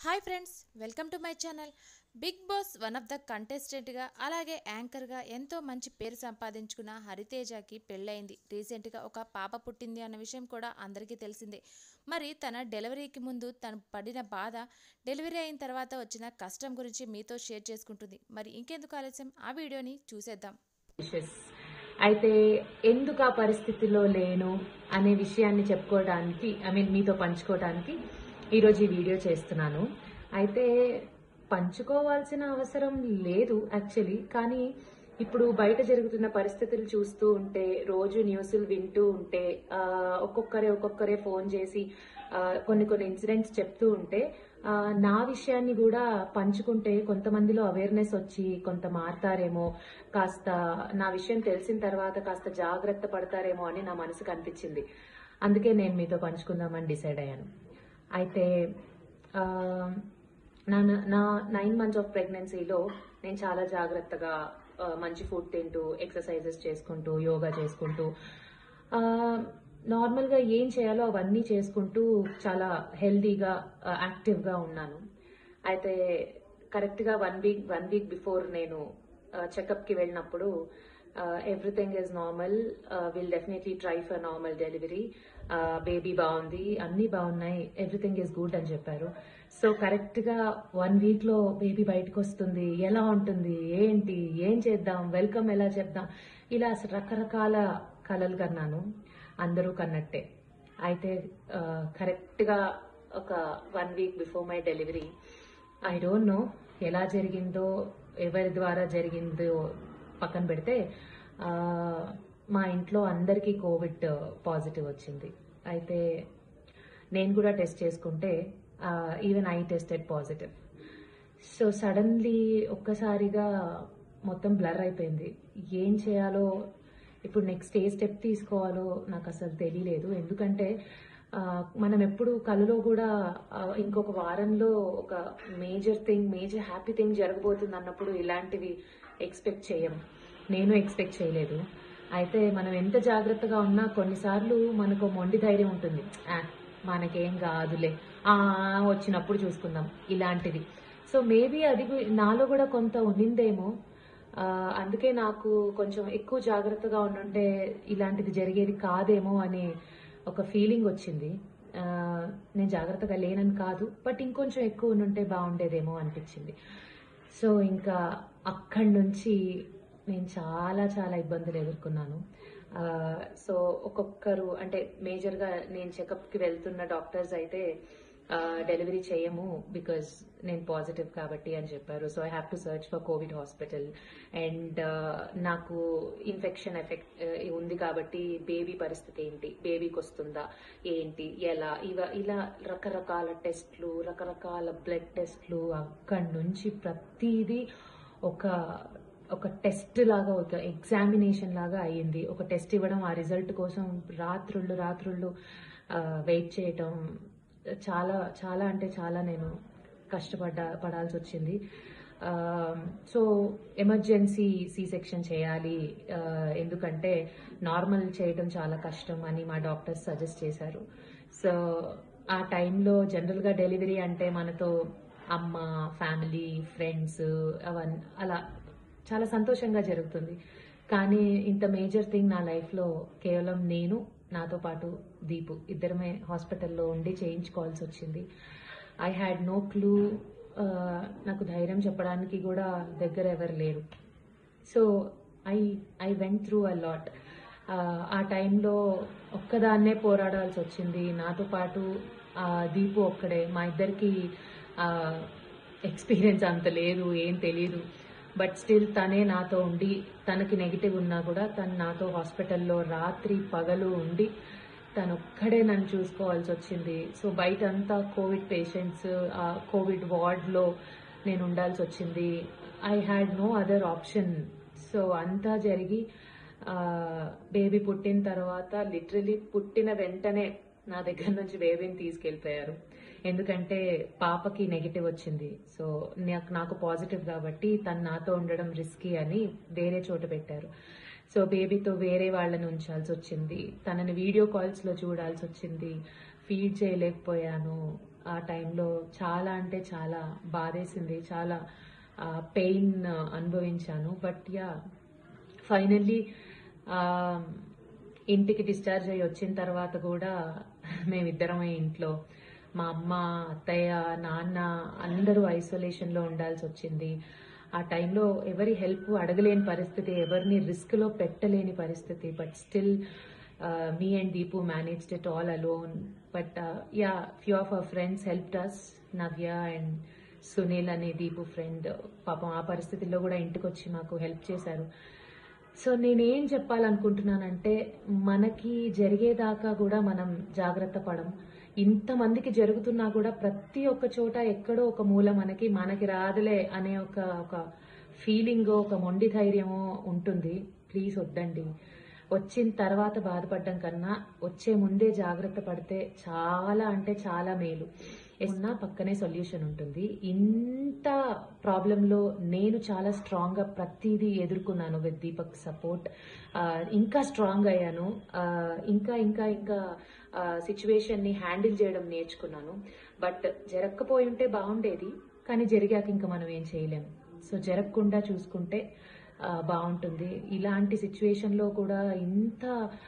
hi friends welcome to my channel Bigg Boss one of the కంటెస్టెంట్గా అలాగే యాంకర్గా ఎంతో మంచి పేరు సంపాదించుకున్న హరితేజకి పెళ్ళయింది రీసెంట్గా ఒక పాప పుట్టింది అన్న విషయం కూడా అందరికీ తెలిసిందే మరి తన డెలివరీకి ముందు తను పడిన బాధ డెలివరీ అయిన తర్వాత వచ్చిన కష్టం గురించి మీతో షేర్ చేసుకుంటుంది మరి ఇంకెందుకు ఆలస్యం ఆ వీడియోని చూసేద్దాం విషెస్ అయితే ఎందుకు ఆ పరిస్థితిలో లేను అనే విషయాన్ని చెప్పుకోవడానికి ఐ మీన్ మీతో పంచుకోవడానికి ఈరోజు ఈ వీడియో చేస్తున్నాను అయితే పంచుకోవాల్సిన అవసరం లేదు యాక్చువల్లీ కానీ ఇప్పుడు బయట జరుగుతున్న పరిస్థితులు చూస్తూ ఉంటే రోజు న్యూస్లు వింటూ ఉంటే ఆ, ఒక్కొక్కరే ఒక్కొక్కరే ఫోన్ చేసి ఆ, కొన్ని కొన్ని ఇన్సిడెంట్స్ చెప్తూ ఉంటే ఆ, నా విషయాన్ని కూడా పంచుకుంటే కొంతమందిలో అవేర్నెస్ వచ్చి కొంత మారతారేమో కాస్త నా విషయం తెలిసిన తర్వాత కాస్త జాగ్రత్త పడతారేమో అని నా మనసుకు అనిపించింది అందుకే నేను మీతో పంచుకుందామని డిసైడ్ అయ్యాను అయితే ఆ, నా నా నైన్ మంత్స్ ఆఫ్ ప్రెగ్నెన్సీలో నేను చాలా జాగ్రత్తగా ఆ, మంచి ఫుడ్ తింటూ ఎక్సర్సైజెస్ చేసుకుంటూ యోగా చేసుకుంటూ ఆ, నార్మల్గా ఏం చేయాలో అవన్నీ చేసుకుంటూ చాలా హెల్దీగా ఆ, యాక్టివ్గా ఉన్నాను అయితే కరెక్ట్గా one week one week before నేను చెకప్కి వెళ్ళినప్పుడు everything is normal will definitely try for normal delivery baby బాగుంది అన్నీ బాగున్నాయి ఎవ్రీథింగ్ ఈజ్ గుడ్ అని చెప్పారు సో కరెక్ట్గా వన్ వీక్లో బేబీ బయటకు వస్తుంది ఎలా ఉంటుంది ఏంటి ఏం చేద్దాం వెల్కమ్ ఎలా చెప్దాం ఇలా అసలు రకరకాల కలలు కన్నాను అందరూ కన్నట్టే అయితే కరెక్ట్గా ఒక one week before my delivery I don't know ఎలా జరిగిందో ఎవరి ద్వారా జరిగిందో పక్కన పెడితే ఆ, మా ఇంట్లో అందరికీ కోవిడ్ పాజిటివ్ వచ్చింది అయితే నేను కూడా టెస్ట్ చేసుకుంటే even I tested positive so suddenly ఒక్కసారిగా మొత్తం బ్లర్ అయిపోయింది ఏం చేయాలో ఇప్పుడు నెక్స్ట్ ఏ స్టెప్ తీసుకోవాలో నాకు అసలు తెలియలేదు ఎందుకంటే ఆ, మనం ఎప్పుడు కళలో కూడా ఆ, ఇంకొక వారంలో ఒక major thing major happy thing జరగబోతుంది అన్నప్పుడు ఇలాంటివి ఎక్స్పెక్ట్ చేయం నేను ఎక్స్పెక్ట్ చేయలేదు అయితే మనం ఎంత జాగ్రత్తగా ఉన్నా కొన్నిసార్లు మనకు మొండి ధైర్యం ఉంటుంది "ఆ, మనకేం కాదులే ఆ వచ్చినప్పుడు చూసుకుందాం ఇలాంటిది సో మేబీ అది గు- నాలో కూడా కొంత ఉండిందేమో ఆ, అందుకే నాకు కొంచెం ఎక్కువ జాగ్రత్తగా ఉండుంటే ఇలాంటిది జరిగేది కాదేమో అనే ఒక ఫీలింగ్ వచ్చింది ఆ, నేను జాగ్రత్తగా లేనని కాదు బట్ ఇంకొంచెం ఎక్కువ ఉండుంటే బాగుండేదేమో అనిపించింది సో ఇంకా అక్కడి నుంచి నేను చాలా చాలా ఇబ్బందులు ఎదుర్కొన్నాను ఆ, సో ఒక్కొక్కరు అంటే మేజర్గా నేను చెకప్కి వెళ్తున్న డాక్టర్స్ అయితే ఆ, డెలివరీ చేయము బికాజ్ నేను పాజిటివ్ కాబట్టి అని చెప్పారు so I have to search for covid hospital and నాకు ఇన్ఫెక్షన్ ఎఫెక్ట్ ఉంది కాబట్టి బేబీ పరిస్థితి ఏంటి బేబీకి వస్తుందా ఏంటి ఎలా ఇవ ఇలా రకరకాల టెస్ట్లు రకరకాల బ్లడ్ టెస్ట్లు అక్కడి నుంచి ప్రతిదీ ఒక ఒక టెస్ట్ లాగా ఒక ఎగ్జామినేషన్ లాగా అయ్యింది ఒక టెస్ట్ ఇవ్వడం ఆ రిజల్ట్ కోసం రాత్రుళ్ళు రాత్రుళ్ళు వెయిట్ చేయటం చాలా చాలా అంటే చాలా నేను కష్టపడ్డా పడాల్సి వచ్చింది సో ఎమర్జెన్సీ సి సెక్షన్ చేయాలి ఆ, ఎందుకంటే నార్మల్ చేయడం చాలా కష్టం అని మా డాక్టర్స్ సజెస్ట్ చేశారు సో ఆ టైంలో జనరల్గా డెలివరీ అంటే మనతో అమ్మ ఫ్యామిలీ ఫ్రెండ్స్ అవన్నీ అలా చాలా సంతోషంగా జరుగుతుంది కానీ ఇంత మేజర్ థింగ్ నా లైఫ్లో కేవలం నేను నాతో పాటు దీపు ఇద్దరమే హాస్పిటల్లో ఉండి చేయించుకోవాల్సి వచ్చింది ఐ హ్యాడ్ నో క్లూ నాకు ధైర్యం చెప్పడానికి కూడా దగ్గర ఎవరు లేరు so I I went through a lot ఆ టైంలో ఒక్కదాన్నే పోరాడాల్సి వచ్చింది నాతో పాటు ఆ, దీపు ఒక్కడే మా ఇద్దరికి ఎక్స్పీరియన్స్ అంత లేదు ఏం తెలియదు బట్ స్టిల్ తనే నాతో ఉండి తనకి నెగిటివ్ ఉన్నా కూడా తను నాతో హాస్పిటల్లో రాత్రి పగలు ఉండి తను ఒక్కడే నన్ను చూసుకోవాల్సి వచ్చింది సో బయట అంతా కోవిడ్ పేషెంట్స్ కోవిడ్ వార్డ్లో నేను ఉండాల్సి వచ్చింది I had no other option so అంతా జరిగి బేబీ పుట్టిన తర్వాత లిటరలీ పుట్టిన వెంటనే నా దగ్గర నుంచి బేబీని తీసుకెళ్ళిపోయారు ఎందుకంటే పాపకి నెగిటివ్ వచ్చింది సో నాకు నాకు పాజిటివ్ కాబట్టి తను నాతో ఉండడం రిస్కీ అని వేరే చోట పెట్టారు సో బేబీతో వేరే వాళ్ళని ఉంచాల్సి వచ్చింది తనని వీడియో కాల్స్ లో చూడాల్సి వచ్చింది ఫీడ్ చేయలేకపోయాను ఆ టైంలో చాలా అంటే చాలా బాధేసింది చాలా పెయిన్ అనుభవించాను బట్ యా ఫైనల్లీ ఇంటికి డిశ్చార్జ్ అయ్యి వచ్చిన తర్వాత కూడా మేమిద్దరమే ఇంట్లో మా అమ్మ అత్తయ్య నాన్న అందరూ ఐసోలేషన్లో ఉండాల్సి వచ్చింది ఆ టైంలో ఎవరి హెల్ప్ అడగలేని పరిస్థితి ఎవరిని రిస్క్లో పెట్టలేని పరిస్థితి but still me and Deepu managed it all alone but ya few of our friends help us Navya and Sunil అనే దీపు ఫ్రెండ్ పాపం ఆ పరిస్థితుల్లో కూడా ఇంటికి వచ్చి మాకు హెల్ప్ చేశారు సో నేనేం చెప్పాలనుకుంటున్నానంటే మనకి జరిగేదాకా కూడా మనం జాగ్రత్త పడం ఇంతమందికి జరుగుతున్నా కూడా ప్రతి ఒక్క చోట ఎక్కడో ఒక మూల మనకి మనకి రాదులే అనే ఒక ఒక ఫీలింగ్ ఒక మొండి ధైర్యమో ఉంటుంది ప్లీజ్ వద్దండి వచ్చిన తర్వాత బాధపడడం కన్నా వచ్చే ముందే జాగ్రత్త పడితే చాలా అంటే చాలా మేలు ఉన్న పక్కనే సొల్యూషన్ ఉంటుంది ఇంత ప్రాబ్లంలో నేను చాలా స్ట్రాంగ్ గా ప్రతిదీ ఎదుర్కొన్నాను విత్ దీపక్ సపోర్ట్ ఇంకా స్ట్రాంగ్ అయ్యాను ఆ, ఇంకా ఇంకా ఇంకా సిచ్యువేషన్ ని హ్యాండిల్ చేయడం నేర్చుకున్నాను బట్ జరగకపోయి ఉంటే బాగుండేది కానీ జరిగాక ఇంకా మనం ఏం చేయలేము సో జరగకుండా చూసుకుంటే ఆ, బాగుంటుంది ఇలాంటి సిచ్యువేషన్ లో కూడా ఇంత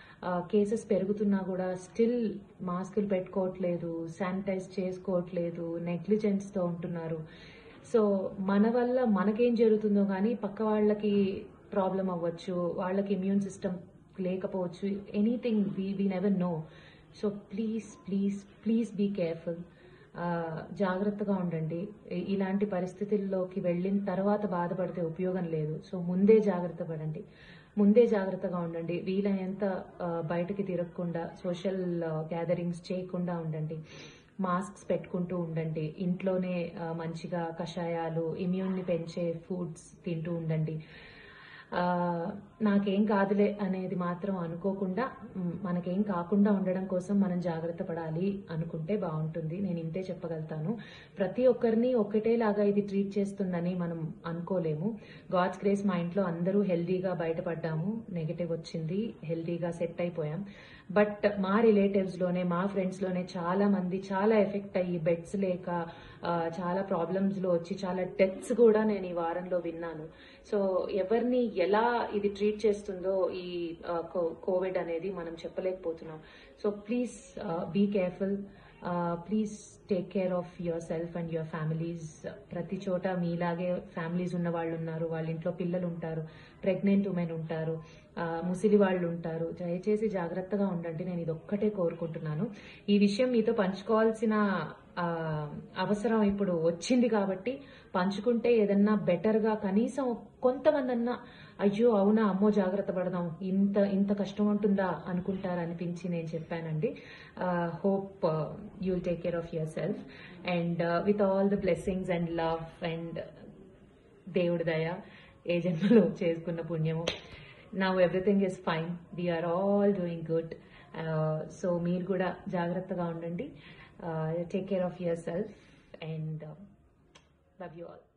కేసెస్ పెరుగుతున్నా కూడా స్టిల్ మాస్కులు పెట్టుకోవట్లేదు శానిటైజ్ చేసుకోవట్లేదు నెగ్లిజెన్స్ తో ఉంటున్నారు సో మన వల్ల మనకేం జరుగుతుందో కానీ పక్క వాళ్ళకి ప్రాబ్లం అవ్వచ్చు వాళ్ళకి ఇమ్యూన్ సిస్టమ్ లేకపోవచ్చు anything we we never know so please please please be careful ఆ, జాగ్రత్తగా ఉండండి ఇ- ఇలాంటి పరిస్థితుల్లోకి వెళ్ళిన తర్వాత బాధపడితే ఉపయోగం లేదు సో ముందే జాగ్రత్త పడండి ముందే జాగ్రత్తగా ఉండండి వీలైనంత ఆ, బయటకి తిరగకుండా సోషల్ గ్యాదరింగ్స్ చేయకుండా ఉండండి మాస్క్స్ పెట్టుకుంటూ ఉండండి ఇంట్లోనే ఆ, మంచిగా కషాయాలు ఇమ్యూన్ని పెంచే ఫుడ్స్ తింటూ ఉండండి ఆ, నాకేం కాదులే అనేది మాత్రం అనుకోకుండా మ్, మనకేం కాకుండా ఉండడం కోసం మనం జాగ్రత్త పడాలి అనుకుంటే బాగుంటుంది నేను ఇంతే చెప్పగలుగుతాను ప్రతి ఒక్కరిని ఒకటేలాగా ఇది ట్రీట్ చేస్తుందని మనం అనుకోలేము గాడ్స్ గ్రేస్ మా ఇంట్లో అందరూ హెల్దీగా బయటపడ్డాము నెగటివ్ వచ్చింది హెల్దీగా సెట్ అయిపోయాం బట్ మా రిలేటివ్స్ లోనే మా ఫ్రెండ్స్ లోనే చాలా మంది చాలా ఎఫెక్ట్ అయ్యి బెడ్స్ లేక ఆ, చాలా ప్రాబ్లమ్స్ లో వచ్చి చాలా డెత్స్ కూడా నేను ఈ వారంలో విన్నాను సో ఎవరిని ఎలా ఇది ట్రీట్ చేస్తుందో ఈ కోవిడ్ అనేది మనం చెప్పలేకపోతున్నాం so please be careful please take care of yourself and your families ప్రతి చోట మీలాగే ఫ్యామిలీస్ ఉన్న వాళ్ళు ఉన్నారు వాళ్ళ ఇంట్లో పిల్లలు ఉంటారు ప్రెగ్నెంట్ ఉమెన్ ఉంటారు ఆ, ముసిలి వాళ్ళు ఉంటారు దయచేసి జాగ్రత్తగా ఉండండి నేను ఇది ఒక్కటే కోరుకుంటున్నాను ఈ విషయం మీతో పంచుకోవాల్సిన ఆ, అవసరం ఇప్పుడు వచ్చింది కాబట్టి పంచుకుంటే ఏదన్నా బెటర్ గా కనీసం కొంతమంది అన్నా అయ్యో అవునా అమ్మో జాగ్రత్త పడదాం ఇంత ఇంత కష్టం ఉంటుందా అనుకుంటారనిపించి నేను చెప్పానండి hope you'll take care of yourself and with all the blessings and love and దేవుడి దయ ఏ జన్మలో చేసుకున్న పుణ్యము now everything is fine we're all doing good so మీరు కూడా జాగ్రత్తగా ఉండండి take care of yourself and love you all